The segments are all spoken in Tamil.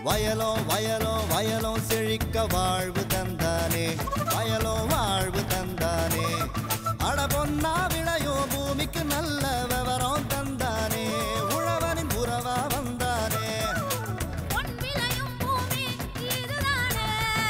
வயலோ வயலோ வயலோ செழிக்க வாழ்வு தந்தானே வயலோ வாழ்வு தந்தானே அட பொன்னா விளையோ பூமிக்கு நல்ல விவரம் தந்தானே உழவனின் உறவா வந்தானே பொன் விளையும் பூமி இதுதானே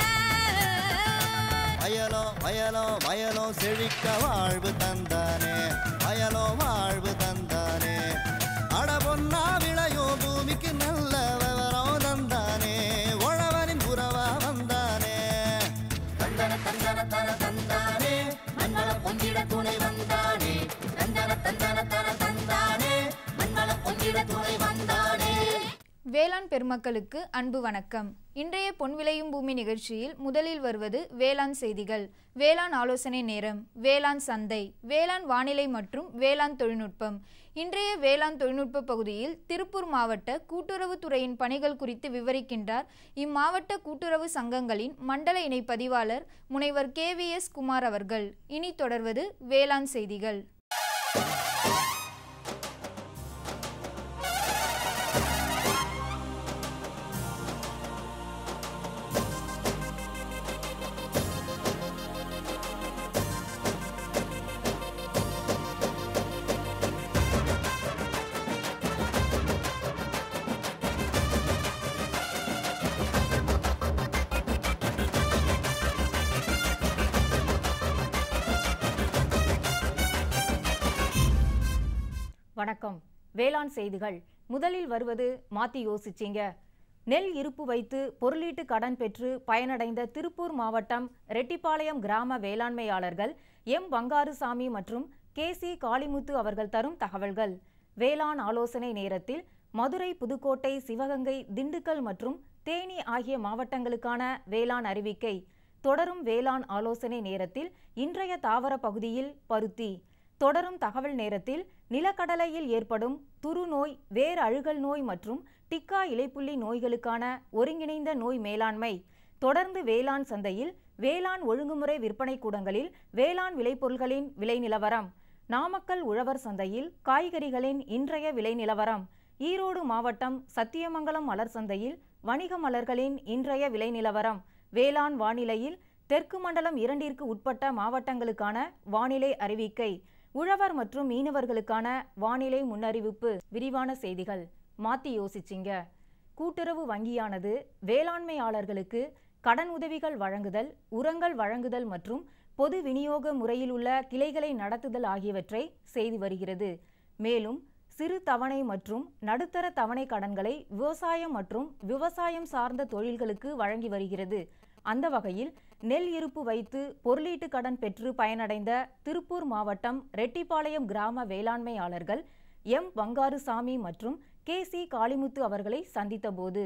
வயலோ வயலோ வயலோ செழிக்க வாழ்வு தந்தானே வயலோ வாழ்வு தந்தானே அட பொன்னா விளையோ பூமிக்கு நல்ல விவரம் தந்தானே உழவனின் உறவா வந்தானே தந்தன தந்தன தன தந்தானே மண்வள பொங்கிட துணை வந்தானே தந்தன தந்தன தன தந்தானே மண்வள பொங்கிட துணை வந்தானே வேளாண் பெருமக்களுக்கு அன்பு வணக்கம் இன்றைய பொன் விளையும் பூமி நிகழ்ச்சியில் முதலில் வருவது வேளாண் செய்திகள் வேளாண் ஆலோசனை நேரம் வேளாண் சந்தை வேளாண் வானிலை மற்றும் வேளாண் தொழில்நுட்பம் இன்றைய வேளாண் தொழில்நுட்ப பகுதியில் திருப்பூர் மாவட்ட கூட்டுறவுத்துறையின் பணிகள் குறித்து விவரிக்கின்றார் இம்மாவட்ட கூட்டுறவு சங்கங்களின் மண்டல இணை பதிவாளர் முனைவர் கே வி எஸ் குமார் அவர்கள் இனி தொடர்வது வேளாண் செய்திகள் வணக்கம் வேளாண் செய்திகள் முதலில் வருவது மாத்தி யோசிச்சிங்க நெல் இருப்பு வைத்து பொருளீட்டு கடன் பெற்று பயனடைந்த திருப்பூர் மாவட்டம் ரெட்டிப்பாளையம் கிராம வேளாண்மையாளர்கள் எம் பங்காருசாமி மற்றும் கே சி காளிமுத்து அவர்கள் தரும் தகவல்கள் வேளாண் ஆலோசனை நேரத்தில் மதுரை புதுக்கோட்டை சிவகங்கை திண்டுக்கல் மற்றும் தேனி ஆகிய மாவட்டங்களுக்கான வேளாண் அறிவிக்கை தொடரும் வேளாண் ஆலோசனை நேரத்தில் இன்றைய தாவர பகுதியில் பருத்தி தொடரும் தகவல் நேரத்தில் நிலக்கடலையில் ஏற்படும் துரு நோய் வேர் அழுகல் நோய் மற்றும் டிக்கா இலைப்புள்ளி நோய்களுக்கான ஒருங்கிணைந்த நோய் மேலாண்மை தொடர்ந்து வேளாண் சந்தையில் வேளாண் ஒழுங்குமுறை விற்பனை கூடங்களில் வேளாண் விளைபொருள்களின் விலை நிலவரம் நாமக்கல் உழவர் சந்தையில் காய்கறிகளின் இன்றைய விலை நிலவரம் ஈரோடு மாவட்டம் சத்தியமங்கலம் மலர் சந்தையில் வணிக மலர்களின் இன்றைய விலை நிலவரம் வேளாண் வானிலையில் தெற்கு மண்டலம் இரண்டிற்கு உட்பட்ட மாவட்டங்களுக்கான வானிலை அறிவிக்கை உழவர் மற்றும் மீனவர்களுக்கான வானிலை முன்னறிவிப்பு விரிவான செய்திகள் மாத்தி யோசிச்சிங்க கூட்டுறவு வங்கியானது வேளாண்மையாளர்களுக்கு கடன் உதவிகள் வழங்குதல் உரங்கள் வழங்குதல் மற்றும் பொது விநியோக முறையில் உள்ள கிளைகளை நடத்துதல் ஆகியவற்றை செய்து வருகிறது மேலும் சிறு தவணை மற்றும் நடுத்தர தவணை கடன்களை விவசாயம் மற்றும் விவசாயம் சார்ந்த தொழில்களுக்கு வழங்கி வருகிறது அந்த வகையில் நெல் இருப்பு வைத்து பொருளீட்டு கடன் பெற்று பயனடைந்த திருப்பூர் மாவட்டம் ரெட்டிப்பாளையம் கிராம வேளாண்மையாளர்கள் எம் பங்காருசாமி மற்றும் கே சி காளிமுத்து அவர்களை சந்தித்தபோது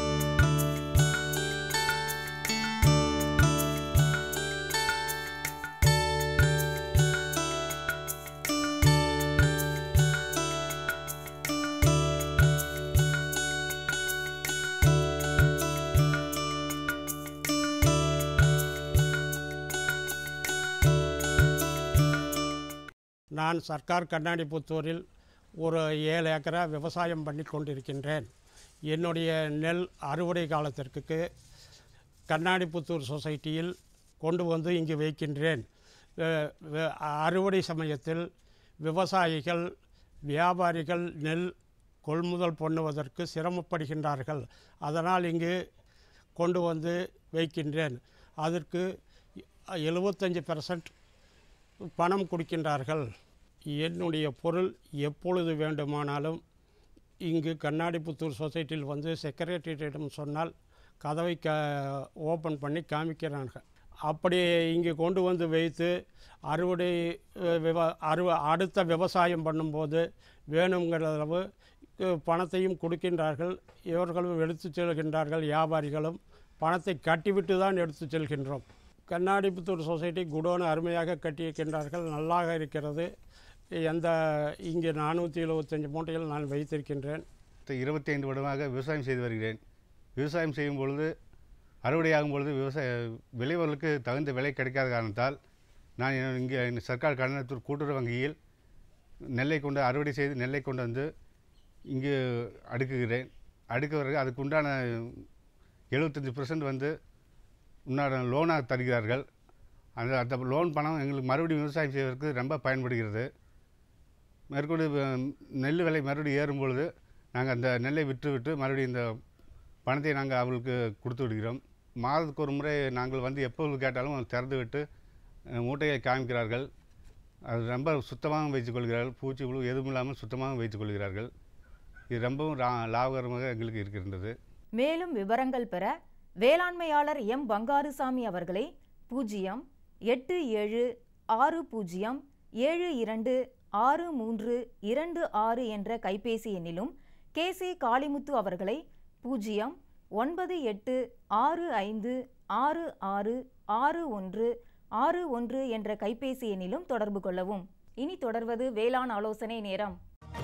நான் சர்க்கார் கண்ணாடிப்புத்தூரில் ஒரு ஏழு ஏக்கரா விவசாயம் பண்ணி கொண்டிருக்கின்றேன் என்னுடைய நெல் அறுவடை காலத்திற்கு கண்ணாடிப்புத்தூர் சொசைட்டியில் கொண்டு வந்து இங்கு வைக்கின்றேன் அஹ் வ- அறுவடை சமயத்தில் விவசாயிகள் வியாபாரிகள் நெல் கொள்முதல் பண்ணுவதற்கு சிரமப்படுகின்றார்கள் அதனால் இங்கு கொண்டு வந்து வைக்கின்றேன் அதற்கு எழுபத்தஞ்சி பெர்சன்ட் பணம் கொடுக்கின்றார்கள் என்னுடைய பொருள் எப்பொழுது வேண்டுமானாலும் இங்கு கண்ணாடிப்புத்தூர் சொசைட்டியில் வந்து செக்ரட்டரியிடம் சொன்னால் கதவை க ஓப்பன் பண்ணி காமிக்கிறார்கள் அப்படி இங்கே கொண்டு வந்து வைத்து அறுவடை அஹ், விவ அறுவ அடுத்த விவசாயம் பண்ணும்போது வேணுங்கிற அளவு அஹ், பணத்தையும் கொடுக்கின்றார்கள் இவர்களும் எடுத்து செல்கின்றார்கள் வியாபாரிகளும் பணத்தை கட்டிவிட்டு தான் எடுத்து செல்கின்றோம் கண்ணாடிப்புத்தூர் சொசைட்டி குடோன் அருமையாக கட்டியிருக்கின்றார்கள் நல்லாக இருக்கிறது எந்த இங்கே நானூற்றி எழுபத்தஞ்சு மூட்டைகள் நான் வைத்திருக்கின்றேன் இருபத்தி ஐந்து வருடமாக விவசாயம் செய்து வருகிறேன் விவசாயம் செய்யும் பொழுது அறுவடையாகும் பொழுது விவசாய விளைபொருளுக்கு தகுந்த விலை கிடைக்காத காரணத்தால் நான் என் இங்கே இந்த சர்க்கார் கடனத்தூர் கூட்டுறவு வங்கியில் நெல்லை கொண்டு அறுவடை செய்து நெல்லை கொண்டு வந்து இங்கு அடுக்குகிறேன் அடுக்க பிறகு அதுக்கு உண்டான எழுபத்தஞ்சி பர்சன்ட் வந்து உண்டான லோனாக தருகிறார்கள் அந்த அந்த லோன் பணம் எங்களுக்கு மறுபடியும் விவசாயம் செய்வதற்கு ரொம்ப பயன்படுகிறது மேற்கொண்டு வ- நெல் விலை மறுபடியும் ஏறும் பொழுது நாங்கள் அந்த நெல்லை விற்று விட்டு மறுபடியும் இந்த பணத்தை நாங்கள் அவர்களுக்கு கொடுத்து விடுகிறோம் மாதத்துக்கு ஒரு முறை நாங்கள் வந்து எப்பொழுது கேட்டாலும் திறந்து விட்டு அஹ், மூட்டையை காமிக்கிறார்கள் அது ரொம்ப சுத்தமாக வைத்துக்கொள்கிறார்கள் பூச்சி புழு எதுவும் இல்லாமல் சுத்தமாக வைத்துக்கொள்கிறார்கள் இது ரொம்பவும் ரா- லாபகரமாக எங்களுக்கு இருக்கின்றது மேலும் விவரங்கள் பெற வேளாண்மையாளர் எம் பங்காருசாமி அவர்களை பூஜ்ஜியம் எட்டு ஏழு ஆறு பூஜ்ஜியம் ஏழு இரண்டு ஆறு மூன்று இரண்டு ஆறு என்ற கைபேசி எண்ணிலும் கே சி காளிமுத்து அவர்களை பூஜ்ஜியம் ஒன்பது எட்டு ஆறு ஐந்து ஆறு ஆறு ஆறு ஒன்று ஆறு ஒன்று என்ற கைபேசி எண்ணிலும் தொடர்பு கொள்ளவும் இனி தொடர்வது வேளாண் ஆலோசனை நேரம்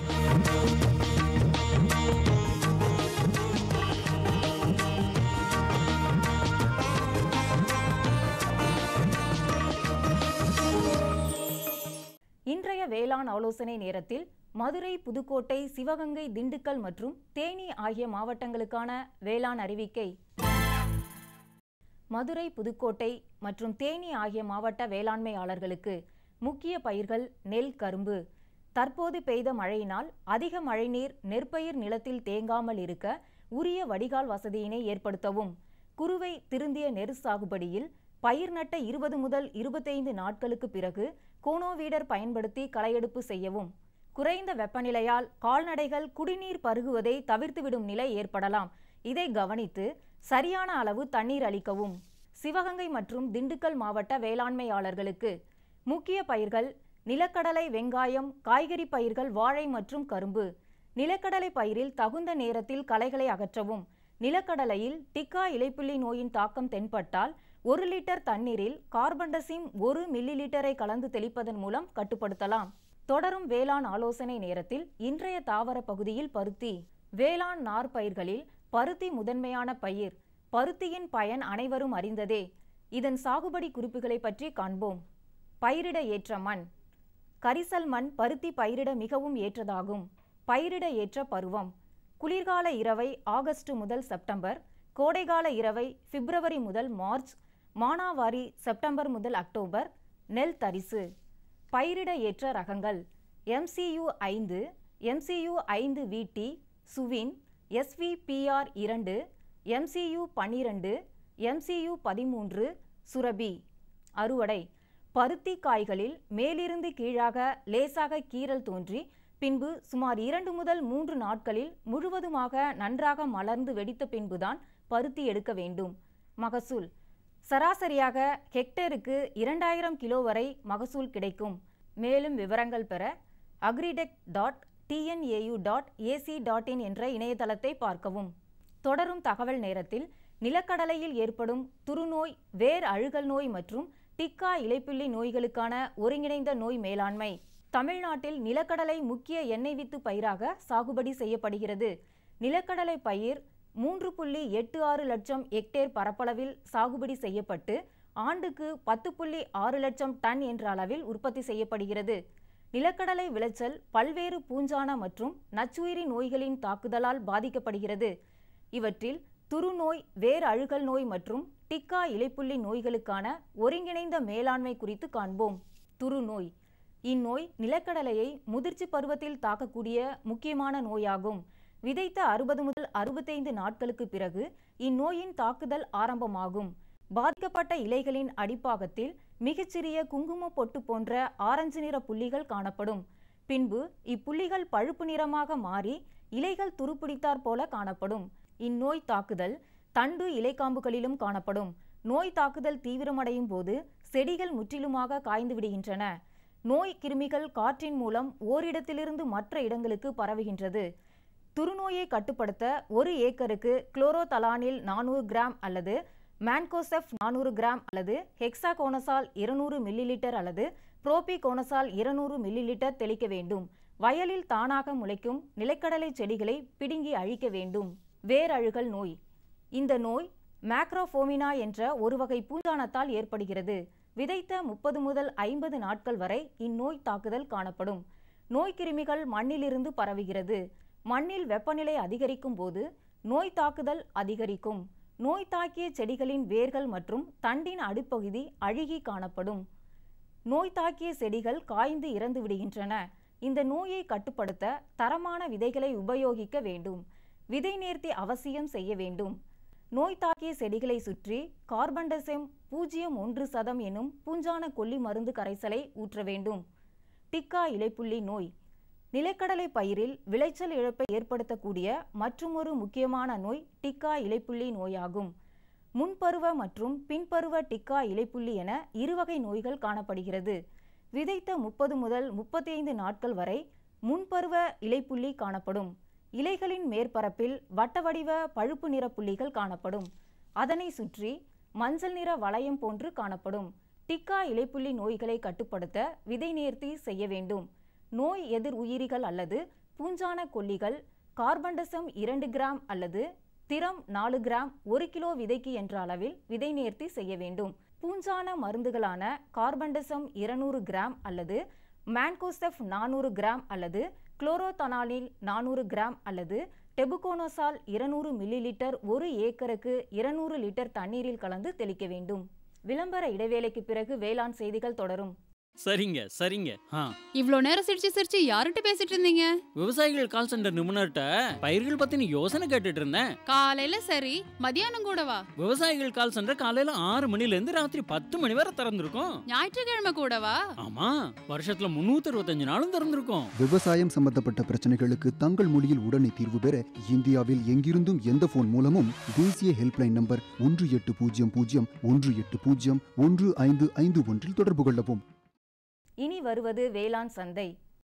இன்றைய வேளாண் ஆலோசனை நேரத்தில் மதுரை புதுக்கோட்டை சிவகங்கை திண்டுக்கல் மற்றும் தேனி ஆகிய மாவட்டங்களுக்கான வேளாண் அறிவிக்கை மதுரை புதுக்கோட்டை மற்றும் தேனி ஆகிய மாவட்ட வேளாண்மையாளர்களுக்கு முக்கிய பயிர்கள் நெல் கரும்பு தற்போது பெய்த மழையினால் அதிக மழைநீர் நெற்பயிர் நிலத்தில் தேங்காமல் இருக்க உரிய வடிகால் வசதியினை ஏற்படுத்தவும் குறுவை திருந்திய நெற் சாகுபடியில் பயிர் நட்ட இருபது முதல் இருபத்தைந்து நாட்களுக்கு பிறகு கோனோவீடர் பயன்படுத்தி களையெடுப்பு செய்யவும் குறைந்த வெப்பநிலையால் கால்நடைகள் குடிநீர் பருகுவதை தவிர்த்துவிடும் நிலை ஏற்படலாம் இதை கவனித்து சரியான அளவு தண்ணீர் அளிக்கவும் சிவகங்கை மற்றும் திண்டுக்கல் மாவட்ட வேளாண்மையாளர்களுக்கு முக்கிய பயிர்கள் நிலக்கடலை வெங்காயம் காய்கறி பயிர்கள் வாழை மற்றும் கரும்பு நிலக்கடலை பயிரில் தகுந்த நேரத்தில் களைகளை அகற்றவும் நிலக்கடலையில் டிக்கா இலைப்புள்ளி நோயின் தாக்கம் தென்பட்டால் ஒரு லிட்டர் தண்ணீரில் கார்பன்டசிம் ஒரு மில்லி லிட்டரை கலந்து தெளிப்பதன் மூலம் கட்டுப்படுத்தலாம் தொடரும் வேளாண் ஆலோசனை நேரத்தில் இன்றைய தாவர பகுதியில் பருத்தி வேளாண் நார் பயிர்களில் பருத்தி முதன்மையான பயிர் பருத்தியின் பயன் அனைவரும் அறிந்ததே இதன் சாகுபடி குறிப்புகளை பற்றி காண்போம் பயிரிட ஏற்ற மண் கரிசல் மண் பருத்தி பயிரிட மிகவும் ஏற்றதாகும் பயிரிட ஏற்ற பருவம் குளிர்கால இரவை ஆகஸ்ட் முதல் செப்டம்பர் கோடைகால இரவை பிப்ரவரி முதல் மார்ச் மானாவாரி செப்டம்பர் முதல் அக்டோபர் நெல் தரிசு பயிரிட ஏற்ற ரகங்கள் எம்சியு ஐந்து எம்சியு ஐந்து விடி சுவின் எஸ்விபிஆர் இரண்டு எம்சியு பன்னிரண்டு எம்சியு பதிமூன்று சுரபி அறுவடை பருத்தி காய்களில் மேலிருந்து கீழாக லேசாக கீறல் தோன்றி பின்பு சுமார் இரண்டு முதல் மூன்று நாட்களில் முழுவதுமாக நன்றாக மலர்ந்து வெடித்த பின்புதான் பருத்தி எடுக்க வேண்டும் மகசூல் சராசரியாக ஹெக்டேருக்கு இரண்டாயிரம் கிலோ வரை மகசூல் கிடைக்கும் மேலும் விவரங்கள் பெற agritech dot TNAU dot AC dot in என்ற இணையதளத்தை பார்க்கவும் தொடரும் தகவல் நேரத்தில் நிலக்கடலையில் ஏற்படும் துருநோய் வேர் அழுகல் நோய் மற்றும் டிக்கா இலைப்புள்ளி நோய்களுக்கான ஒருங்கிணைந்த நோய் மேலாண்மை தமிழ்நாட்டில் நிலக்கடலை முக்கிய எண்ணெய் வித்து பயிராக சாகுபடி செய்யப்படுகிறது நிலக்கடலை பயிர் மூன்று புள்ளி எட்டு ஆறு லட்சம் ஹெக்டேர் பரப்பளவில் சாகுபடி செய்யப்பட்டு ஆண்டுக்கு பத்து புள்ளி ஆறு லட்சம் டன் என்ற அளவில் உற்பத்தி செய்யப்படுகிறது நிலக்கடலை விளைச்சல் பல்வேறு பூஞ்சான மற்றும் நச்சுயிரி நோய்களின் தாக்குதலால் பாதிக்கப்படுகிறது இவற்றில் துருநோய் வேர் அழுகல் நோய் மற்றும் டிக்கா இலைப்புள்ளி நோய்களுக்கான ஒருங்கிணைந்த மேலாண்மை குறித்து காண்போம் துருநோய் இந்நோய் நிலக்கடலையை முதிர்ச்சி பருவத்தில் தாக்கக்கூடிய முக்கியமான நோயாகும் விதைத்த அறுபது முதல் அறுபத்தைந்து நாட்களுக்கு பிறகு இந்நோயின் தாக்குதல் ஆரம்பமாகும் பாதிக்கப்பட்ட இலைகளின் அடிப்பாகத்தில் மிகச்சிறிய குங்கும பொட்டு போன்ற ஆரஞ்சு நிற புள்ளிகள் காணப்படும் பின்பு இப்புள்ளிகள் பழுப்பு நிறமாக மாறி இலைகள் துருப்பிடித்தாற் போல காணப்படும் இந்நோய் தாக்குதல் தண்டு இலைக்காம்புகளிலும் காணப்படும் நோய் தாக்குதல் தீவிரமடையும் போது செடிகள் முற்றிலுமாக காய்ந்து விடுகின்றன நோய் கிருமிகள் காற்றின் மூலம் ஓரிடத்திலிருந்து மற்ற இடங்களுக்கு பரவுகின்றது துருநோயை கட்டுப்படுத்த ஒரு ஏக்கருக்கு குளோரோதலானில் நானூறு கிராம் அல்லது மேன்கோசெஃப் நானூறு கிராம் அல்லது ஹெக்ஸாகோனசால் இருநூறு மில்லிலிட்டர் அல்லது புரோபிகோனசால் இருநூறு மில்லிலிட்டர் தெளிக்க வேண்டும் வயலில் தானாக முளைக்கும் நிலக்கடலை செடிகளை பிடுங்கி அழிக்க வேண்டும் வேரழுகல் நோய் இந்த நோய் மேக்ரோஃபோமினா என்ற ஒரு வகை பூஞ்சானத்தால் ஏற்படுகிறது விதைத்த முப்பது முதல் ஐம்பது நாட்கள் வரை இந்நோய் தாக்குதல் காணப்படும் நோய்க்கிருமிகள் மண்ணிலிருந்து பரவுகிறது மண்ணில் வெப்பநிலை அதிகரிக்கும் போது நோய் தாக்குதல் அதிகரிக்கும் நோய் தாக்கிய செடிகளின் வேர்கள் மற்றும் தண்டின் அடிப்பகுதி அழுகி காணப்படும் நோய் தாக்கிய செடிகள் காய்ந்து இறந்து விடுகின்றன இந்த நோயை கட்டுப்படுத்த தரமான விதைகளை உபயோகிக்க வேண்டும் விதை நேர்த்தி அவசியம் செய்ய வேண்டும் நோய் தாக்கிய செடிகளை சுற்றி கார்பன்டசெம் பூஜ்ஜியம் ஒன்று சதம் எனும் பூஞ்சான கொல்லி மருந்து கரைசலை ஊற்ற வேண்டும் டிக்கா இலைப்புள்ளி நோய் நிலக்கடலை பயிரில் விளைச்சல் இழப்பை ஏற்படுத்தக்கூடிய மற்றுமொரு முக்கியமான நோய் டிக்கா இலைப்புள்ளி நோயாகும் முன்பருவ மற்றும் பின்பருவ டிக்கா இலைப்புள்ளி என இருவகை நோய்கள் காணப்படுகிறது விதைத்த முப்பது முதல் முப்பத்தி ஐந்து நாட்கள் வரை முன்பருவ இலைப்புள்ளி காணப்படும் இலைகளின் மேற்பரப்பில் வட்ட வடிவ பழுப்பு நிற புள்ளிகள் காணப்படும் அதனை சுற்றி மஞ்சள் நிற வளையம் போன்று காணப்படும் டிக்கா இலைப்புள்ளி நோய்களை கட்டுப்படுத்த விதை நேர்த்தி செய்ய வேண்டும் நோய் எதிர் உயிரிகள் அல்லது பூஞ்சான கொல்லிகள் கார்பன்டசம் இரண்டு கிராம் அல்லது திரம் நாலு கிராம் ஒரு கிலோ விதைக்கு என்ற அளவில் விதை நேர்த்தி செய்ய வேண்டும் பூஞ்சான மருந்துகளான கார்பன்டசம் இருநூறு கிராம் அல்லது மேன்கோசெஃப் நானூறு கிராம் அல்லது குளோரோதனாலில் நானூறு கிராம் அல்லது டெபுகோனோசால் இருநூறு மில்லி லிட்டர் ஒரு ஏக்கருக்கு இருநூறு லிட்டர் தண்ணீரில் கலந்து தெளிக்க வேண்டும் விளம்பர இடைவேளைக்கு பிறகு வேளாண் செய்திகள் தொடரும் சரிங்க சரிங்க ஆ இவ்ளோ நேரம் சிரிச்சு சிரிச்சு யார்கிட்ட பேசிட்டு இருந்தீங்க விவசாயிகள் கால் சென்டர் நிபுணர்கிட்ட பயிர்கள் பத்தின யோசனை கேட்டுட்டு இருந்தேன் காலையில சரி மதியானம் கூடவா விவசாயிகள் கால் சென்டர் காலையில ஆறு மணில இருந்து ராத்திரி பத்து மணி வரை திறந்திருக்கும் ஞாயிற்றுக்கிழமை கூடவா ஆமா வருஷத்துல முன்னூத்தி அறுபத்தஞ்சு நாளும் திறந்திருக்கும் விவசாயம் சம்பந்தப்பட்ட பிரச்சனைகளுக்கு தங்கள் மொழியில் உடனே தீர்வு பெற இந்தியாவில் எங்கிருந்தும் எந்த போன் மூலமும் தேசிய ஹெல்ப்லைன் நம்பர் ஒன்று எட்டு பூஜ்ஜியம் பூஜ்ஜியம் ஒன்று எட்டு பூஜ்ஜியம் ஒன்று ஐந்து ஐந்து ஒன்றில் தொடர்பு கொள்ளவும் இனி வருவது வேளாண் சந்தை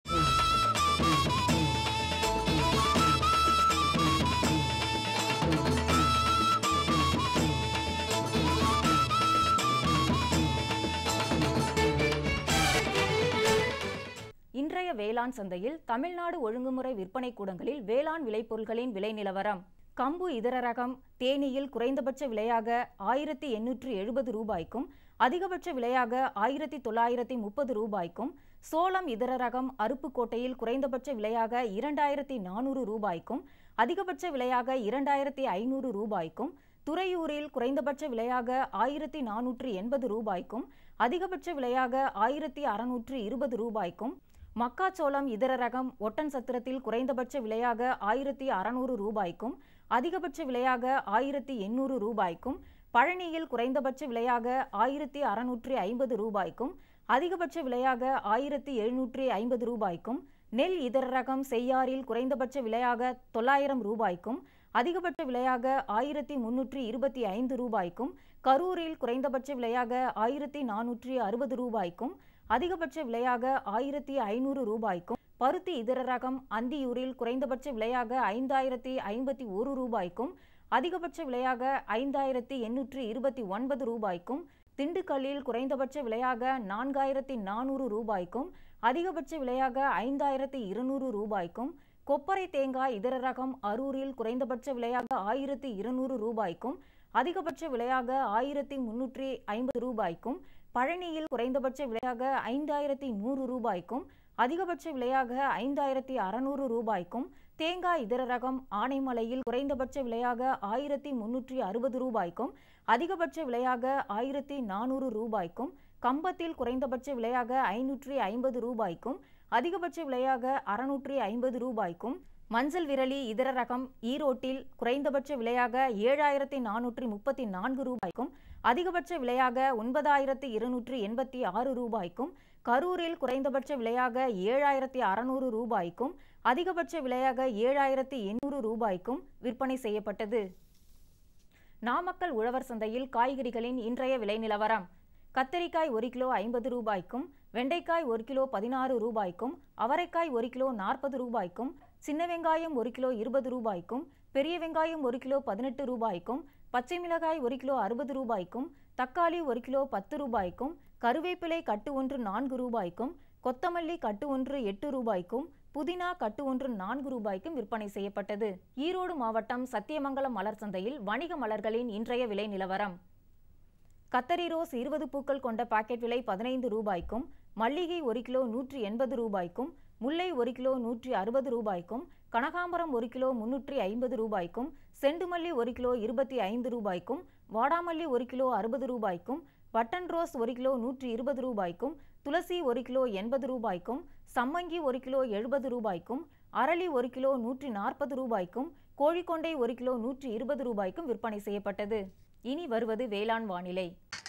இன்றைய வேளாண் சந்தையில் தமிழ்நாடு ஒழுங்குமுறை விற்பனை கூடங்களில் வேளாண் விளைபொருட்களின் விலை நிலவரம் கம்பு இதர ரகம் தேனியில் குறைந்தபட்ச விலையாக ஆயிரத்தி எண்ணூற்று எழுபது ரூபாய்க்கும் அதிகபட்ச விலையாக ஆயிரத்தி தொள்ளாயிரத்தி முப்பது ரூபாய்க்கும் சோளம் இதர ரகம் அருப்புக்கோட்டையில் குறைந்தபட்ச விலையாக இரண்டாயிரத்தி நானூறு ரூபாய்க்கும் அதிகபட்ச விலையாக இரண்டாயிரத்தி ஐநூறு ரூபாய்க்கும் துறையூரில் குறைந்தபட்ச விலையாக ஆயிரத்தி நானூற்று எண்பது ரூபாய்க்கும் அதிகபட்ச விலையாக ஆயிரத்தி அறுநூற்று இருபது ரூபாய்க்கும் மக்காச்சோளம் இதர ரகம் ஒட்டன் சத்திரத்தில் குறைந்தபட்ச விலையாக ஆயிரத்தி அறநூறு ரூபாய்க்கும் அதிகபட்ச விலையாக ஆயிரத்தி எண்ணூறு ரூபாய்க்கும் பழனியில் குறைந்தபட்ச விலையாக ஆயிரத்தி அறநூற்றி ஐம்பது ரூபாய்க்கும் அதிகபட்ச விலையாக ஆயிரத்தி எழுநூற்றி ஐம்பது ரூபாய்க்கும் நெல் இதர ரகம் செய்யாறில் குறைந்தபட்ச விலையாக தொள்ளாயிரம் ரூபாய்க்கும் அதிகபட்ச விலையாக ஆயிரத்தி முன்னூற்றி இருபத்தி ஐந்து ரூபாய்க்கும் கரூரில் குறைந்தபட்ச விலையாக ஆயிரத்தி நானூற்றி அறுபது ரூபாய்க்கும் அதிகபட்ச விலையாக ஆயிரத்தி ஐநூறு ரூபாய்க்கும் பருத்தி இதர ரகம் அந்தியூரில் குறைந்தபட்ச விலையாக ஐந்தாயிரத்தி ஐம்பத்தி ஒரு ரூபாய்க்கும் அதிகபட்ச விலையாக ஐந்தாயிரத்தி எண்ணூற்றி இருபத்தி ஒன்பது ரூபாய்க்கும் திண்டுக்கல்லில் குறைந்தபட்ச விலையாக நான்காயிரத்தி நானூறு ரூபாய்க்கும் அதிகபட்ச விலையாக ஐந்தாயிரத்தி இருநூறு ரூபாய்க்கும் கொப்பரை தேங்காய் இதர ரகம் அரூரில் குறைந்தபட்ச விலையாக ஆயிரத்தி இருநூறு ரூபாய்க்கும் அதிகபட்ச விலையாக ஆயிரத்தி முன்னூற்றி ஐம்பது ரூபாய்க்கும் பழனியில் குறைந்தபட்ச விலையாக ஐந்தாயிரத்தி நூறு ரூபாய்க்கும் அதிகபட்ச விலையாக ஐந்தாயிரத்தி அறநூறு ரூபாய்க்கும் தேங்காய் இதர ரகம் ஆனைமலையில் குறைந்தபட்ச விலையாக ஆயிரத்தி முன்னூற்றி அறுபது ரூபாய்க்கும் அதிகபட்ச விலையாக ஆயிரத்தி நானூறு ரூபாய்க்கும் கம்பத்தில் குறைந்தபட்ச விலையாக ஐநூற்றி ஐம்பது ரூபாய்க்கும் அதிகபட்ச விலையாக அறுநூற்றி ஐம்பது ரூபாய்க்கும் மஞ்சள் விரலி இதர ரகம் ஈரோட்டில் குறைந்தபட்ச விலையாக ஏழாயிரத்தி நானூற்றி முப்பத்தி நான்கு ரூபாய்க்கும் அதிகபட்ச விலையாக ஒன்பதாயிரத்தி இருநூற்றி எண்பத்தி ஆறு ரூபாய்க்கும் கரூரில் குறைந்தபட்ச விலையாக ஏழாயிரத்தி அறநூறு ரூபாய்க்கும் அதிகபட்ச விலையாக ஏழாயிரத்தி எண்ணூறு ரூபாய்க்கும் விற்பனை செய்யப்பட்டது நாமக்கல் உழவர் சந்தையில் காய்கறிகளின் இன்றைய விலை நிலவரம் கத்தரிக்காய் ஒரு கிலோ ஐம்பது ரூபாய்க்கும் வெண்டைக்காய் ஒரு கிலோ பதினாறு ரூபாய்க்கும் அவரைக்காய் ஒரு கிலோ நாற்பது ரூபாய்க்கும் சின்ன வெங்காயம் ஒரு கிலோ இருபது ரூபாய்க்கும் பெரிய வெங்காயம் ஒரு கிலோ பதினெட்டு ரூபாய்க்கும் பச்சை மிளகாய் ஒரு கிலோ அறுபது ரூபாய்க்கும் தக்காளி ஒரு கிலோ பத்து ரூபாய்க்கும் கருவேப்பிலை கட்டு ஒன்று நான்கு ரூபாய்க்கும் கொத்தமல்லி கட்டு ஒன்று எட்டு ரூபாய்க்கும் புதினா கட்டு ஒன்று நான்கு ரூபாய்க்கும் விற்பனை செய்யப்பட்டது ஈரோடு மாவட்டம் சத்தியமங்கலம் மலர் சந்தையில் வணிக மலர்களின் இன்றைய விலை நிலவரம் கத்தரி ரோஸ் இருபது பூக்கள் கொண்ட பாக்கெட் விலை பதினைந்து ரூபாய்க்கும் மல்லிகை ஒரு கிலோ நூற்றி எண்பது ரூபாய்க்கும் முல்லை ஒரு கிலோ நூற்றி அறுபது ரூபாய்க்கும் கனகாம்பரம் ஒரு கிலோ முன்னூற்றி ஐம்பது ரூபாய்க்கும் செண்டுமல்லி ஒரு கிலோ இருபத்தி ஐந்து ரூபாய்க்கும் வாடாமல்லி ஒரு கிலோ அறுபது ரூபாய்க்கும் பட்டன் ரோஸ் ஒரு கிலோ நூற்றி இருபது ரூபாய்க்கும் துளசி ஒரு கிலோ எண்பது ரூபாய்க்கும் சம்மங்கி ஒரு கிலோ எழுபது ரூபாய்க்கும் அரளி ஒரு கிலோ நூற்றி நாற்பது ரூபாய்க்கும் கோழிக்கொண்டை ஒரு கிலோ நூற்றி இருபது ரூபாய்க்கும் விற்பனை செய்யப்பட்டது இனி வருவது வேளாண் வானிலை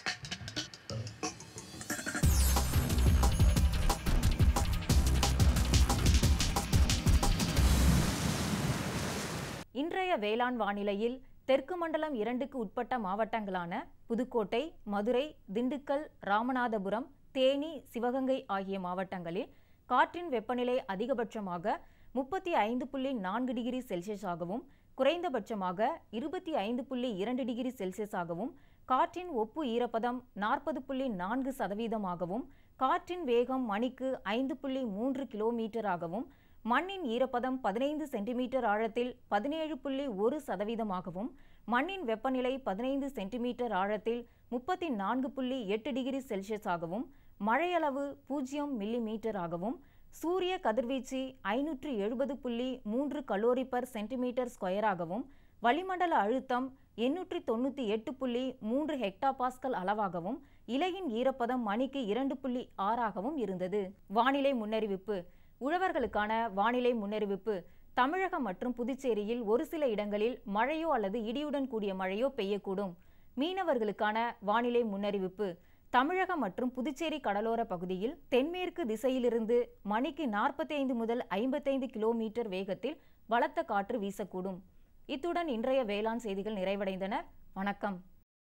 இன்றைய வேளாண் வானிலையில் தெற்கு மண்டலம் இரண்டுக்கு உட்பட்ட மாவட்டங்களான புதுக்கோட்டை மதுரை திண்டுக்கல் ராமநாதபுரம் தேனி சிவகங்கை ஆகிய மாவட்டங்களில் காற்றின் வெப்பநிலை அதிகபட்சமாக முப்பத்தி ஐந்து புள்ளி நான்கு டிகிரி செல்சியஸாகவும் குறைந்தபட்சமாக இருபத்தி ஐந்து புள்ளி இரண்டு டிகிரி செல்சியஸாகவும் காற்றின் ஒப்பு ஈரப்பதம் நாற்பது புள்ளி நான்கு சதவீதமாகவும் காற்றின் வேகம் மணிக்கு ஐந்து புள்ளி மூன்று கிலோமீட்டராகவும் மண்ணின் ஈரப்பதம் பதினைந்து சென்டிமீட்டர் ஆழத்தில் பதினேழு புள்ளி ஒரு சதவீதமாகவும் மண்ணின் வெப்பநிலை பதினைந்து சென்டிமீட்டர் ஆழத்தில் முப்பத்தி நான்கு புள்ளி எட்டு டிகிரி செல்சியஸாகவும் மழையளவு பூஜ்ஜியம் மில்லி மீட்டராகவும் சூரிய கதிர்வீச்சு ஐநூற்று எழுபது புள்ளி மூன்று கலோரி பர் சென்டிமீட்டர் ஸ்கொயராகவும் வளிமண்டல அழுத்தம் எண்ணூற்றி தொண்ணூற்றி எட்டு புள்ளி மூன்று ஹெக்டா பாஸ்கல் அளவாகவும் இலையின் ஈரப்பதம் மணிக்கு இரண்டு புள்ளி ஆறாகவும் இருந்தது வானிலை முன்னறிவிப்பு உழவர்களுக்கான வானிலை முன்னறிவிப்பு தமிழகம் மற்றும் புதுச்சேரியில் ஒரு சில இடங்களில் மழையோ அல்லது இடியுடன் கூடிய மழையோ பெய்யக்கூடும் மீனவர்களுக்கான வானிலை முன்னறிவிப்பு தமிழகம் மற்றும் புதுச்சேரி கடலோர பகுதியில் தென்மேற்கு திசையிலிருந்து மணிக்கு நாற்பத்தி ஐந்து முதல் ஐம்பத்தைந்து கிலோமீட்டர் வேகத்தில் பலத்த காற்று வீசக்கூடும் இத்துடன் இன்றைய வேளாண் செய்திகள் நிறைவடைந்தன வணக்கம்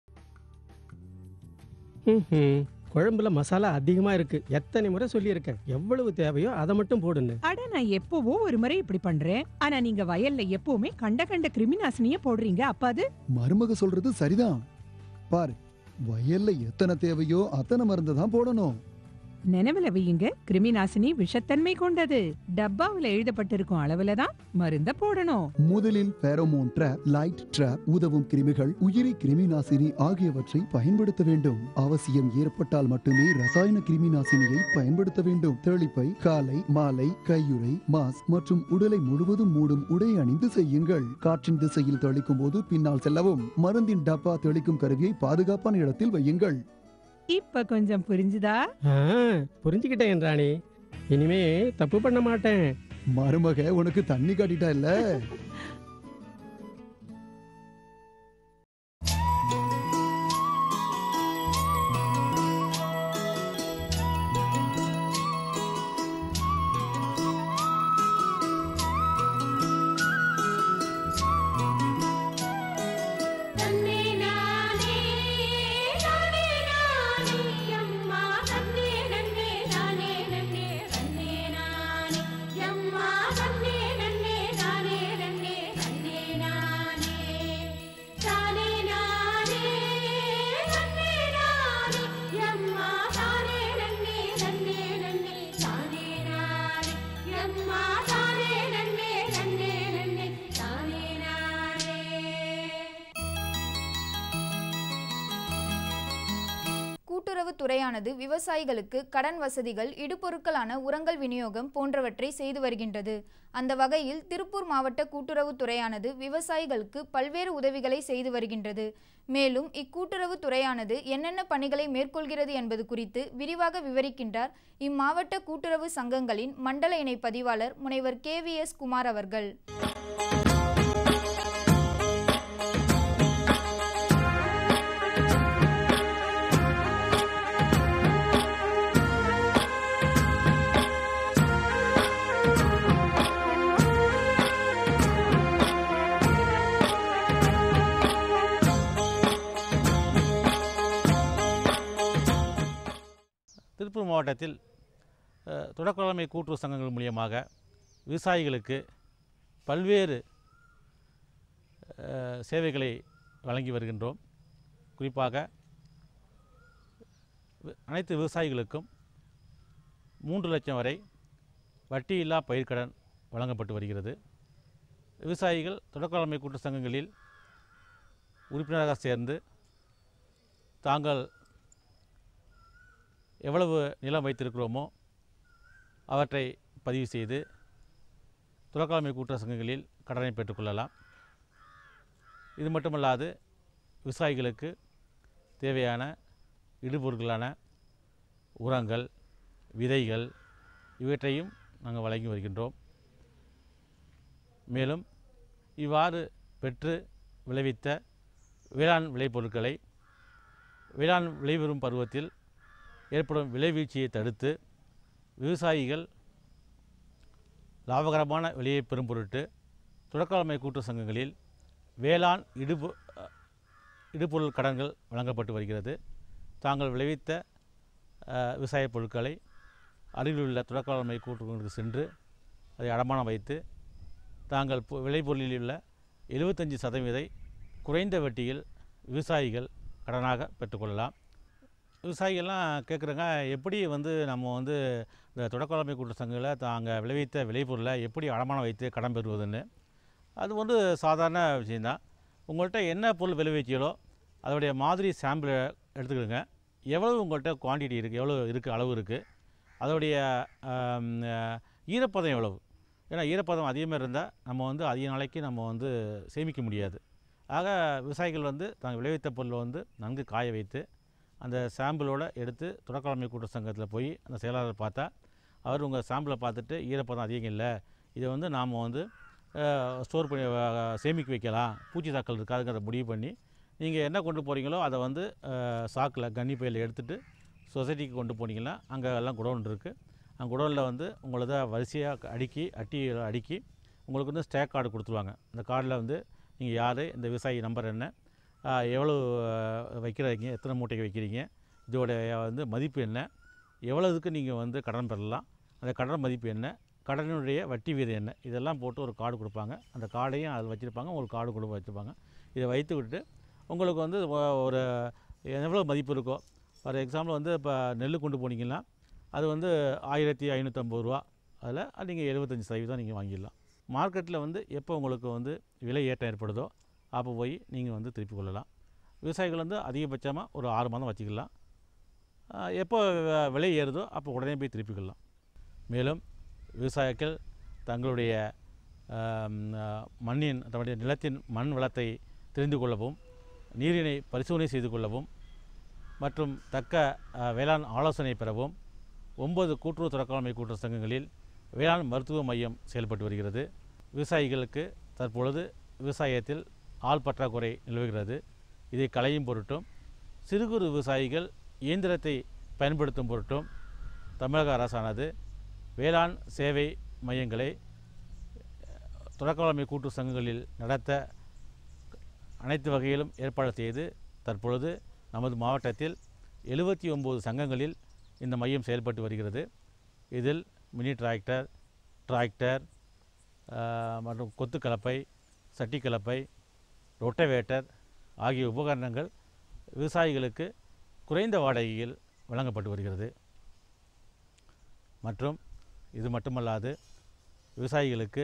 ம்ஹும். குழம்புல மசாலா அதிகமா இருக்கு எத்தனை முறை சொல்லியிருக்கேன் எவ்வளவு தேவையோ அதை மட்டும் போடுன்னு அட நான் எப்பவோ ஒரு முறை இப்படி பண்றேன் ஆனா நீங்க வயல்ல எப்பவுமே கண்ட கண்ட கிருமி நாசினிய போடுறீங்க அப்ப அது மருமக சொல்றது சரிதான் பாரு வயல்ல எத்தனை தேவையோ அத்தனை மருந்து தான் போடணும் நினைவுல வையுங்க கிருமி நாசினி விஷத்தன்மை கொண்டது டப்பாவுல எழுதப்பட்டிருக்கும் அளவுல தான் மருந்த போடணும் முதலில் பேரோமோன் ட்ராப் லைட் ட்ராப் உதவும் கிருமிகள் உயிரி கிருமி நாசினி ஆகியவற்றை பயன்படுத்த வேண்டும் அவசியம் ஏற்பட்டால் மட்டுமே ரசாயன கிருமி நாசினியை பயன்படுத்த வேண்டும் தெளிப்பை காலை மாலை கையுறை மாஸ் மற்றும் உடலை முழுவதும் மூடும் உடை அணிந்து செய்யுங்கள் காற்றின் திசையில் தெளிக்கும் போது பின்னால் செல்லவும் மருந்தின் டப்பா தெளிக்கும் கருவியை பாதுகாப்பான இடத்தில் வையுங்கள் இப்ப கொஞ்சம் புரிஞ்சுதா ஆ, புரிஞ்சுக்கிட்டேன் ராணி இனிமே தப்பு பண்ண மாட்டேன் மருமக உனக்கு தண்ணி காட்டிட்டா இல்ல தன்னே நானே நானே நானே அம்மா தன்னே நன்னே நானே நன்னே தன்னே நானே அம்மா தன்னே நன்னே நானே நன்னே தன்னே நானே தானே நானே தன்னே நானே அம்மா தானே நன்னே தன்னே நன்னே தானே நானே அம்மா தானே நன்னே தன்னே நன்னே தானே நானே கூட்டுறவு துறையானது விவசாயிகளுக்கு கடன் வசதிகள் இடுபொருட்களான உரங்கள் விநியோகம் போன்றவற்றை செய்து வருகின்றது அந்த வகையில் திருப்பூர் மாவட்ட கூட்டுறவு துறையானது விவசாயிகளுக்கு பல்வேறு உதவிகளை செய்து வருகின்றது மேலும் இக்கூட்டுறவு துறையானது என்னென்ன பணிகளை மேற்கொள்கிறது என்பது குறித்து விரிவாக விவரிக்கின்றார் இம்மாவட்ட கூட்டுறவு சங்கங்களின் மண்டல இணை பதிவாளர் முனைவர் கே வி எஸ் குமார் அவர்கள் திருப்பூர் மாவட்டத்தில் அஹ், தொடக்கநிலைமை கூட்டுறவு சங்கங்கள் மூலியமாக விவசாயிகளுக்கு பல்வேறு அஹ், சேவைகளை வழங்கி வருகின்றோம் குறிப்பாக வி- அனைத்து விவசாயிகளுக்கும் மூன்று லட்சம் வரை வட்டியில்லா பயிர்க்கடன் வழங்கப்பட்டு வருகிறது விவசாயிகள் தொடக்கநிலைமை கூட்டுறவு சங்கங்களில் உறுப்பினராக சேர்ந்து தாங்கள் எவ்வளவு நிலம் வைத்திருக்கிறோமோ அவற்றை பதிவு செய்து துறக்காமை கூட்டுறவு சங்கங்களில் கடனை பெற்றுக்கொள்ளலாம் இது மட்டுமல்லாது விவசாயிகளுக்கு தேவையான இடுபொருட்களான உரங்கள் விதைகள் இவற்றையும் நாங்கள் வழங்கி வருகின்றோம் மேலும் இவ்வாறு பெற்று விளைவித்த வேளாண் விளைபொருட்களை வேளாண் விளைவரும் பருவத்தில் ஏற்படும் விளைவீழ்ச்சியை தடுத்து விவசாயிகள் லாபகரமான விலையை பெறும் பொருட்டு தொடக்காலமை கூட்டு சங்கங்களில் வேளாண் இடுபொ இடுபொருள் கடன்கள் வழங்கப்பட்டு வருகிறது தாங்கள் விளைவித்த அஹ், விவசாயப் பொருட்களை அருகிலுள்ள தொடக்காலமை கூட்டுறவுகளுக்கு சென்று அதை அடமானம் வைத்து தாங்கள் பொ- விளைபொருளில் உள்ள எழுபத்தஞ்சி சதவீதை குறைந்த வட்டியில் விவசாயிகள் கடனாக பெற்றுக்கொள்ளலாம் விவசாயிகள்லாம் கேட்குறாங்க எப்படி வந்து நம்ம வந்து இந்த தொடக்கலாமை கூட்டு சங்கங்களை தாங்கள் விளைவித்த விளைபொருளை எப்படி அடமானம் வைத்து கடன் பெறுவதுன்னு அது வந்து சாதாரண விஷயந்தான் உங்கள்கிட்ட என்ன பொருள் விளைவிச்சீங்களோ அதோடைய மாதிரி சாம்பிளை எடுத்துக்கிடுங்க எவ்வளவு உங்கள்கிட்ட குவான்டிட்டி இருக்குது எவ்வளோ இருக்குது அளவு இருக்குது அதோடைய ஆம், அஹ், ஈரப்பதம் எவ்வளவு ஏன்னா ஈரப்பதம் அதிகமாக இருந்தால் நம்ம வந்து அதிக நாளைக்கு நம்ம வந்து சேமிக்க முடியாது ஆக விவசாயிகள் வந்து தாங்கள் விளைவித்த பொருளை வந்து நன்கு காய வைத்து அந்த சாம்பிளோட எடுத்து தொடக்கலாமை கூட்ட சங்கத்தில் போய் அந்த செயலாளர் பார்த்தா அவர் உங்கள் சாம்பிளை பார்த்துட்டு ஈரப்பதம் அதிகம் இல்லை இதை வந்து நாம் வந்து ஸ்டோர் பண்ணி அஹ், சேமிக்க வைக்கலாம் பூச்சி தாக்கல் இருக்காதுங்கிறத முடிவு பண்ணி நீங்கள் என்ன கொண்டு போகிறீங்களோ அதை வந்து சாக்கில் கன்னி பையில் எடுத்துகிட்டு சொசைட்டிக்கு கொண்டு போனீங்கன்னா அங்கே எல்லாம் குடோன் இருக்குது அந்த குடோனில் வந்து உங்களத வரிசையாக அடுக்கி அட்டி அடுக்கி உங்களுக்கு வந்து ஸ்டேக் கார்டு கொடுத்துருவாங்க அந்த கார்டில் வந்து நீங்கள் யார் இந்த விவசாயி நம்பர் என்ன ஆஹ், எவ்வளோ ஆஹ், வைக்கிறீங்க எத்தனை மூட்டைக்கு வைக்கிறீங்க இதோடைய வந்து மதிப்பு என்ன எவ்வளவுக்கு நீங்கள் வந்து கடன் பெறலாம் அந்த கடன் மதிப்பு என்ன கடனுடைய வட்டி வீதம் என்ன இதெல்லாம் போட்டு ஒரு கார்டு கொடுப்பாங்க அந்த கார்டையும் அதில் வச்சுருப்பாங்க உங்களுக்கு கார்டு கொடுக்க வச்சுருப்பாங்க இதை வைத்து விட்டு உங்களுக்கு வந்து ஒ- ஒரு எவ்வளோ மதிப்பு இருக்கோ ஃபார் எக்ஸாம்பிள் வந்து இப்போ நெல் கொண்டு போனீங்கன்னா அது வந்து ஆயிரத்தி ஐநூற்றம்பது ரூபா அதில் நீங்கள் எழுபத்தஞ்சி சதவீதம் நீங்கள் வாங்கிடலாம் மார்க்கெட்டில் வந்து எப்போ உங்களுக்கு வந்து விலை ஏற்றம் ஏற்படுதோ அப்போ போய் நீங்கள் வந்து திருப்பி கொள்ளலாம் விவசாயிகள் வந்து அதிகபட்சமாக ஒரு ஆறு மாதம் வச்சுக்கலாம் ஆஹ் எப்போ வ- விலை ஏறுதோ அப்போ உடனே போய் திருப்பிக்கலாம் மேலும் விவசாயிகள் தங்களுடைய ஆம், ஆஹ், மண்ணின் தன்னுடைய நிலத்தின் மண் வளத்தை தெரிந்து கொள்ளவும் நீரினை பரிசோதனை செய்து கொள்ளவும் மற்றும் தக்க ஆஹ், வேளாண் ஆலோசனை பெறவும் ஒன்பது கூட்டுறவு தொடக்கலாமை கூட்டுறவு சங்கங்களில் வேளாண் மருத்துவ மையம் செயல்பட்டு வருகிறது விவசாயிகளுக்கு தற்பொழுது விவசாயத்தில் ஆள் பற்றாக்குறை நிலவுகிறது இதை களையும் பொருட்டும் சிறு குறு விவசாயிகள் இயந்திரத்தை பயன்படுத்தும் பொருட்டும் தமிழக அரசானது வேளாண் சேவை மையங்களை தொடக்கலாமை கூட்டு சங்கங்களில் நடத்த அனைத்து வகையிலும் ஏற்பாடு செய்து தற்பொழுது நமது மாவட்டத்தில் எழுபத்தி ஒம்பது சங்கங்களில் இந்த மையம் செயல்பட்டு வருகிறது இதில் மினி டிராக்டர் டிராக்டர் ஆஹ், மற்றும் கொத்து கலப்பை சட்டி கலப்பை ரொட்டவேட்டர் ஆகிய உபகரணங்கள் விவசாயிகளுக்கு குறைந்த வாடகையில் வழங்கப்பட்டு வருகிறது மற்றும் இது மட்டுமல்லாது விவசாயிகளுக்கு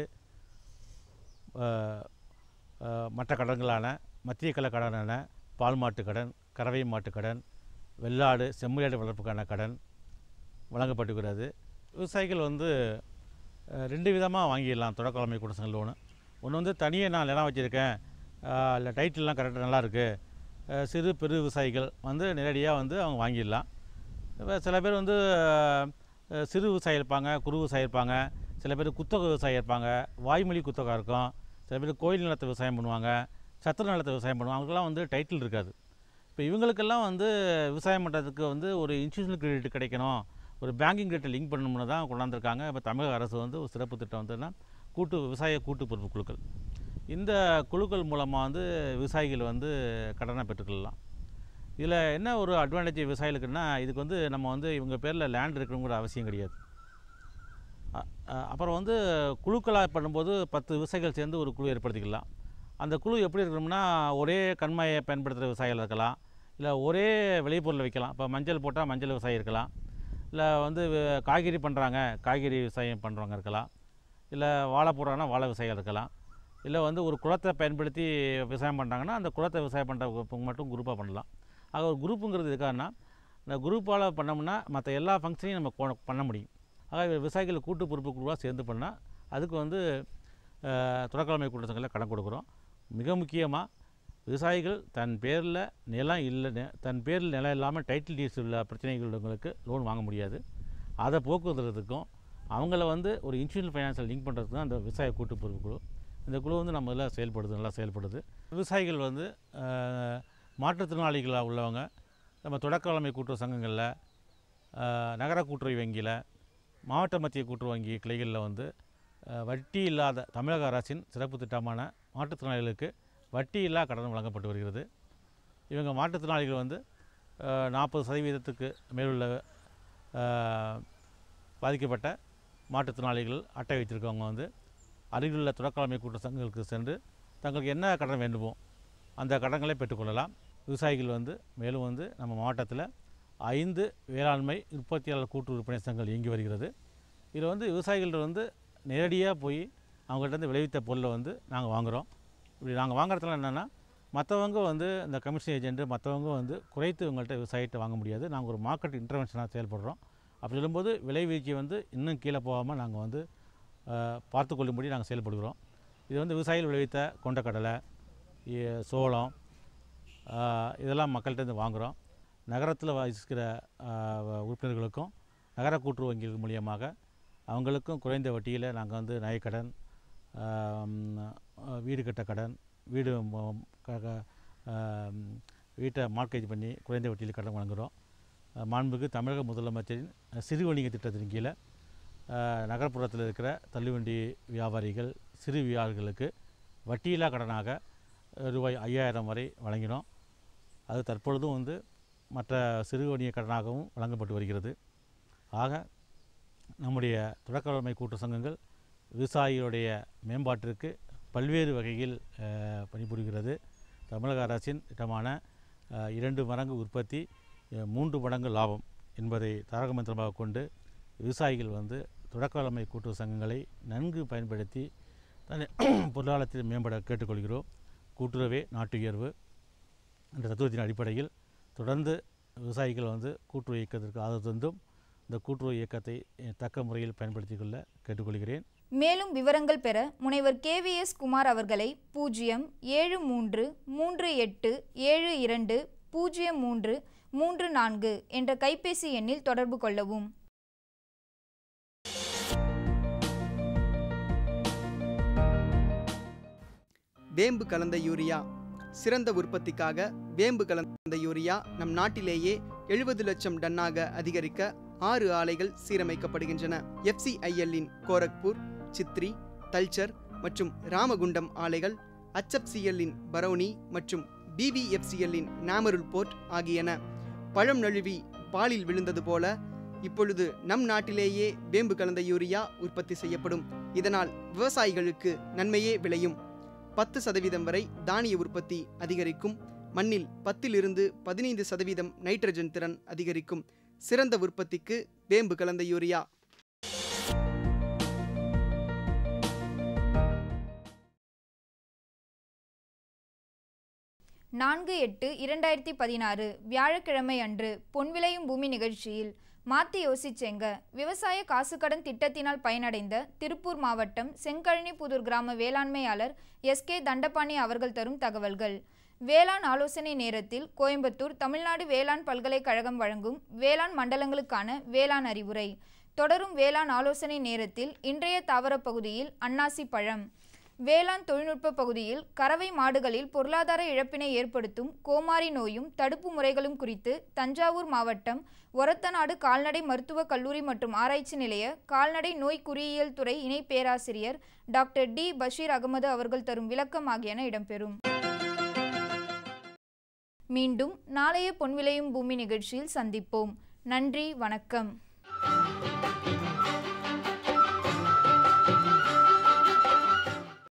ஆஹ், ஆஹ், மற்ற கடன்களான மத்திய கல கடனான பால் மாட்டு கடன் கறவை மாட்டு கடன் வெள்ளாடு செம்மறியாடு வளர்ப்புக்கான கடன் வழங்கப்பட்டுகிறது விவசாயிகள் வந்து அஹ், ரெண்டு விதமாக வாங்கிடலாம் தொடக்கலாமை குடிசங்கள் லோனு ஒன்று வந்து தனியாக நான் நிலம் வச்சுருக்கேன் இல்லை டைட்டில்லாம் கரெக்டாக நல்லா இருக்குது சிறு பெரு விவசாயிகள் வந்து நேரடியாக வந்து அவங்க வாங்கிடலாம் இப்ப சில பேர் வந்து அஹ், சிறு விவசாயி இருப்பாங்க குறு விவசாயி இருப்பாங்க சில பேர் குத்தகை விவசாயி இருப்பாங்க வாய்மொழி குத்தகை இருக்கும் சில பேர் கோயில் நிலத்தை விவசாயம் பண்ணுவாங்க சத்திர நிலத்தை விவசாயம் பண்ணுவாங்க அவங்களுக்குலாம் வந்து டைட்டில் இருக்காது இப்போ இவங்களுக்கெல்லாம் வந்து விவசாயம் பண்ணுறதுக்கு வந்து ஒரு இன்ஸ்டியூஷனல் கிரெடிட் கிடைக்கணும் ஒரு பேங்கிங் கிரெடிட் லிங்க் பண்ணணும்னு தான் கொண்டாந்துருக்காங்க இப்போ தமிழக அரசு வந்து ஒரு சிறப்பு திட்டம் வந்துன்னா கூட்டு விவசாய கூட்டு பொறுப்பு குழுக்கள் இந்த குழுக்கள் மூலமாக வந்து விவசாயிகள் வந்து கடனை பெற்றுக்கொள்ளலாம் இதில் என்ன ஒரு அட்வான்டேஜ் விவசாயிகளுக்குன்னா இதுக்கு வந்து நம்ம வந்து இவங்க பேரில் லேண்ட் இருக்கணுங்கிற அவசியம் கிடையாது அ- அ- அப்புறம் வந்து குழுக்களாக பண்ணும்போது பத்து விவசாயிகள் சேர்ந்து ஒரு குழு ஏற்படுத்திக்கலாம் அந்த குழு எப்படி இருக்கணும்னா ஒரே கண்மாயை பயன்படுத்துகிற விவசாயிகள் இருக்கலாம் இல்லை ஒரே விளைபொருளை வைக்கலாம் இப்போ மஞ்சள் போட்டால் மஞ்சள் விவசாயி இருக்கலாம் இல்லை வந்து வே- காய்கறி பண்ணுறாங்க காய்கறி விவசாயம் பண்ணுறவங்க இருக்கலாம் இல்லை வாழை போடுறாங்கன்னா வாழை விவசாயிகள் இருக்கலாம் இல்லை வந்து ஒரு குளத்தை பயன்படுத்தி விவசாயம் பண்ணுறாங்கன்னா அந்த குளத்தை விவசாயம் பண்ணுறவங்க மட்டும் குரூப்பாக பண்ணலாம் ஆக ஒரு குரூப்புங்கிறது எதுக்காகனா இந்த குரூப்பால் பண்ணோம்னா மற்ற எல்லா ஃபங்க்ஷனையும் நம்ம கொ- பண்ண முடியும் ஆக விவசாயிகள் கூட்டு பொறுப்பு குழுவாக சேர்ந்து பண்ணால் அதுக்கு வந்து தொடக்கலாமை கூட்ட சங்கத்தில் கடன் கொடுக்குறோம் மிக முக்கியமாக விவசாயிகள் தன் பேரில் நிலம் இல்லை நெ- தன் பேரில் நிலம் இல்லாமல் டைட்டில் டீட்ஸ் உள்ள பிரச்சனைகள் உள்ளவங்களுக்கு லோன் வாங்க முடியாது அதை போக்குவதற்கும் அவங்கள வந்து ஒரு இன்சூரன்ஸ் ஃபைனான்ஸில் லிங்க் பண்ணுறதுக்கு தான் அந்த விவசாய கூட்டு பொறுப்பு குழு இந்த குழு வந்து நம்ம இதில் செயல்படுது நல்லா செயல்படுது விவசாயிகள் வந்து அஹ், மாற்றுத்திறனாளிகளாக உள்ளவங்க நம்ம தொடக்கலாமை கூட்டுறவு சங்கங்களில் அஹ், நகர கூட்டுறவு வங்கியில் மாவட்ட மத்திய கூட்டுறவு வங்கி கிளைகளில் வந்து அஹ், வட்டி இல்லாத தமிழக அரசின் சிறப்பு திட்டமான மாற்றுத்திறனாளிகளுக்கு வட்டி இல்லா கடன் வழங்கப்பட்டு வருகிறது இவங்க மாற்றுத்திறனாளிகள் வந்து நாற்பது சதவீதத்துக்கு மேலுள்ள அஹ், பாதிக்கப்பட்ட மாற்றுத்திறனாளிகள் அட்டை வைத்திருக்கவங்க வந்து அருகிலுள்ள தொடக்கலாமை கூட்ட சங்கங்களுக்கு சென்று தங்களுக்கு என்ன கடன் வேண்டுமோ அந்த கடன்களை பெற்றுக்கொள்ளலாம் விவசாயிகள் வந்து மேலும் வந்து நம்ம மாவட்டத்தில் ஐந்து வேளாண்மை உற்பத்தியாளர் கூட்டு விற்பனை சங்கங்கள் இயங்கி வருகிறது இதில் வந்து விவசாயிகள்ட்ட வந்து நேரடியாக போய் அவங்கள்ட்ட இருந்து விளைவித்த பொருளை வந்து நாங்கள் வாங்குகிறோம் இப்படி நாங்கள் வாங்குறதுல என்னென்னா மற்றவங்க வந்து இந்த கமிஷன் ஏஜென்ட்டு மற்றவங்க வந்து குறைத்து இவங்கள்ட்ட விவசாயிகிட்ட வாங்க முடியாது நாங்கள் ஒரு மார்க்கெட் இன்டர்வென்ஷனாக செயல்படுறோம் அப்படி சொல்லும்போது விலை வீழ்ச்சி வந்து இன்னும் கீழே போகாமல் நாங்கள் வந்து அஹ், பார்த்து கொள்ளும்படி நாங்கள் செயல்படுகிறோம் இது வந்து விவசாயிகள் விளைவித்த கொண்டக்கடலை இ- சோளம் ஆஹ், இதெல்லாம் மக்கள்கிட்ட இருந்து வாங்குகிறோம் நகரத்தில் வசிக்கிற ஆஹ், உறுப்பினர்களுக்கும் நகர கூட்டுறவு வங்கிகள் மூலியமாக அவங்களுக்கும் குறைந்த வட்டியில் நாங்கள் வந்து நகைக்கடன் ஆம், ஆஹ், வீடு கட்ட கடன் வீடு ம- க- க- ஆம், வீட்டை மார்க்கேஜ் பண்ணி குறைந்த வட்டியில் கடன் வழங்குகிறோம் அஹ், மாண்புக்கு தமிழக முதலமைச்சரின் அஹ், சிறு வணிக திட்டத்தின் கீழே அஹ், நகர்ப்புறத்தில் இருக்கிற தள்ளுவண்டி வியாபாரிகள் சிறு வியாபாரிகளுக்கு வட்டியில்லா கடனாக அஹ், ரூபாய் ஐயாயிரம் வரை வழங்கினோம் அது தற்பொழுதும் வந்து மற்ற சிறு வணிக கடனாகவும் வழங்கப்பட்டு வருகிறது ஆக நம்முடைய தொடக்கவளமை கூட்டு சங்கங்கள் விவசாயிகளுடைய மேம்பாட்டிற்கு பல்வேறு வகையில் அஹ், பணிபுரிகிறது தமிழக அரசின் திட்டமான அஹ், இரண்டு மடங்கு உற்பத்தி அஹ், மூன்று மடங்கு லாபம் என்பதை தாரக மந்திரமாக கொண்டு விவசாயிகள் வந்து தொடக்கவளமை கூட்டு சங்கங்களை நன்கு பயன்படுத்தி தன்னை பொருளாதாரத்தில் மேம்பட கேட்டுக்கொள்கிறோம் கூட்டுறவே நாட்டுயர்வு என்ற தத்துவத்தின் அடிப்படையில் தொடர்ந்து விவசாயிகள் வந்து கூட்டுறவு இயக்கத்திற்கு ஆதரவு தந்தும் இந்த கூட்டுறவு இயக்கத்தை அஹ், தக்க முறையில் பயன்படுத்திக் கொள்ள கேட்டுக்கொள்கிறேன் மேலும் விவரங்கள் பெற முனைவர் கேவிஎஸ் குமார் அவர்களை பூஜ்ஜியம் ஏழு மூன்று மூன்று எட்டு ஏழு இரண்டு பூஜ்ஜியம் மூன்று மூன்று நான்கு என்ற கைபேசி எண்ணில் தொடர்பு கொள்ளவும் வேம்பு கலந்த யூரியா சிறந்த உற்பத்திக்காக வேம்பு கலந்த யூரியா நம் நாட்டிலேயே எழுபது லட்சம் டன்னாக அதிகரிக்க ஆறு ஆலைகள் சீரமைக்கப்படுகின்றன எஃப்சிஐஎல்லின் கோரக்பூர் சித்ரி தல்ச்சர் மற்றும் ராமகுண்டம் ஆலைகள் HFCL-இன் பரௌனி மற்றும் பிவிஎஃப்சிஎல்லின் நாமருல் போர்ட் ஆகியன பழம் நழுவி பாலில் விழுந்தது போல இப்பொழுது நம் நாட்டிலேயே வேம்பு கலந்த யூரியா உற்பத்தி செய்யப்படும் இதனால் விவசாயிகளுக்கு நன்மையே விளையும் பத்து சதவீதம் வரை தானிய உற்பத்தி அதிகரிக்கும் மண்ணில் பத்திலிருந்து பதினைந்து சதவீதம் நைட்ரஜன் திறன் அதிகரிக்கும் சிறந்த உற்பத்திக்கு வேம்பு கலந்த யூரியா நான்கு எட்டு இரண்டாயிரத்தி பதினாறு வியாழக்கிழமை அன்று பொன்விளையும் பூமி நிகழ்ச்சியில் மாத்தி யோசிச்சேங்க விவசாய காசுக்கடன் திட்டத்தினால் பயனடைந்த திருப்பூர் மாவட்டம் செங்கழனிபுதூர் கிராம வேளாண்மையாளர் எஸ்கே தண்டபாணி அவர்கள் தரும் தகவல்கள் வேளாண் ஆலோசனை நேரத்தில் கோயம்புத்தூர் தமிழ்நாடு வேளாண் பல்கலைக்கழகம் வழங்கும் வேளாண் மண்டலங்களுக்கான வேளாண் அறிவுரை தொடரும் வேளாண் ஆலோசனை நேரத்தில் இன்றைய தாவர பகுதியில் அன்னாசி பழம் வேளாண் தொழில்நுட்ப பகுதியில் கறவை மாடுகளில் பொருளாதார இழப்பினை ஏற்படுத்தும் கோமாரி நோயும் தடுப்பு முறைகளும் குறித்து தஞ்சாவூர் மாவட்டம் ஒரத்தநாடு கால்நடை மருத்துவக் கல்லூரி மற்றும் ஆராய்ச்சி நிலைய கால்நடை நோய் குறியியல் துறை இணை பேராசிரியர் டாக்டர் டி பஷீர் அகமது அவர்கள் தரும் விளக்கம் ஆகியன இடம்பெறும் மீண்டும் நாளைய பொன்விளையும் பூமி நிகழ்ச்சியில் சந்திப்போம் நன்றி வணக்கம்